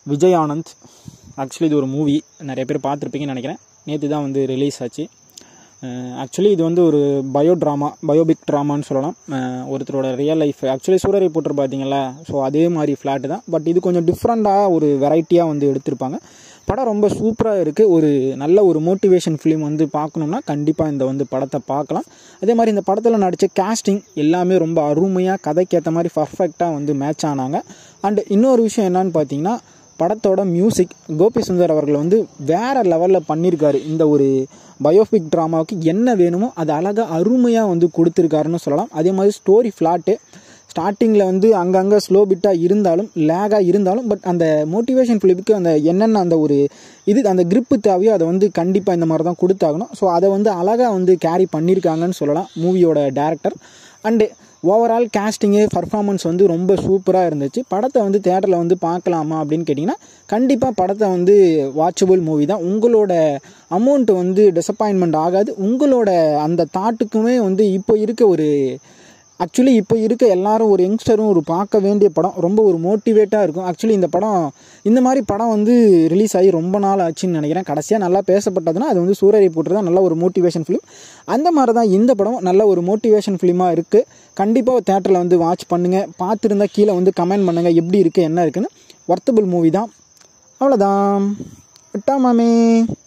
Vijay Anand actually இது ஒரு movie நிறைய பேர் பார்த்துருப்பீங்கன்னு நினைக்கிறேன் நேற்று தான் வந்து ரிலீஸ் ஆச்சு ஆக்சுவலி இது வந்து ஒரு பயோ ட்ராமா பயோபிக் ட்ராமான்னு சொல்லலாம் அஹ் ஒருத்தரோட ரியல் லைஃப் ஆக்சுவலி சூரரை போட்டு பார்த்தீங்களா ஸோ அதே மாதிரி ஃப்ளாட்டு தான் பட் இது கொஞ்சம் டிஃப்ரெண்ட்டாக ஒரு வெரைட்டியாக வந்து எடுத்திருப்பாங்க படம் ரொம்ப சூப்பராக இருக்குது ஒரு நல்ல ஒரு மோட்டிவேஷன் ஃபிலிம் வந்து பார்க்கணுன்னா கண்டிப்பாக இந்த வந்து படத்தை பார்க்கலாம் அதே மாதிரி இந்த படத்தில் நடித்த casting எல்லாமே ரொம்ப அருமையாக கதைக்கேற்ற மாதிரி பர்ஃபெக்டாக வந்து மேட்ச் ஆனாங்க அண்ட் இன்னொரு விஷயம் என்னன்னு பார்த்தீங்கன்னா படத்தோட மியூசிக் கோபி சுந்தர் அவர்கள் வந்து வேற லெவலில் பண்ணியிருக்காரு இந்த ஒரு பயோபிக் ட்ராமாவுக்கு என்ன வேணுமோ அது அழகாக அருமையாக வந்து கொடுத்துருக்காருன்னு சொல்லலாம் அதே மாதிரி ஸ்டோரி ஃப்ளாட்டு ஸ்டார்டிங்கில் வந்து அங்கங்கே ஸ்லோ பிட்டாக இருந்தாலும் லேகாக இருந்தாலும் பட் அந்த மோட்டிவேஷன் ஃபிலிப்புக்கு அந்த என்னென்ன அந்த ஒரு இது அந்த grip தேவையோ அதை வந்து கண்டிப்பாக இந்த மாதிரி தான் கொடுத்தாகணும் ஸோ அதை வந்து அழகாக வந்து கேரி பண்ணியிருக்காங்கன்னு சொல்லலாம் மூவியோட director and overall casting performance வந்து ரொம்ப சூப்பராக இருந்துச்சு படத்தை வந்து தேட்டரில் வந்து பார்க்கலாமா அப்படின்னு கேட்டிங்கன்னா கண்டிப்பாக படத்தை வந்து வாட்சபிள் மூவி தான் உங்களோட அமௌண்ட் வந்து டிசப்பாயின்மெண்ட் ஆகாது உங்களோட அந்த தாட்டுக்குமே வந்து இப்போ இருக்க ஒரு ஆக்சுவலி இப்போ இருக்க எல்லாரும் ஒரு யங்ஸ்டரும் ஒரு பார்க்க வேண்டிய படம் ரொம்ப ஒரு மோட்டிவேட்டாக இருக்கும் ஆக்சுவலி இந்த படம் இந்த மாதிரி படம் வந்து ரிலீஸ் ஆகி ரொம்ப நாள் ஆச்சுன்னு நினைக்கிறேன் கடைசியாக நல்லா பேசப்பட்டதுன்னா அது வந்து சூரரை போட்டு தான் நல்ல ஒரு மோட்டிவேஷன் ஃபிலிம் அந்த மாதிரி தான் இந்த படம் நல்ல ஒரு மோட்டிவேஷன் ஃபிலிமாக இருக்குது கண்டிப்பாக தேட்டரில் வந்து வாட்ச் பண்ணுங்கள் பார்த்துருந்தா கீழே வந்து கமெண்ட் பண்ணுங்கள் எப்படி இருக்குது என்ன இருக்குன்னு ஒர்த்தபிள் மூவி தான் அவ்வளோதான் விட்டா மாமே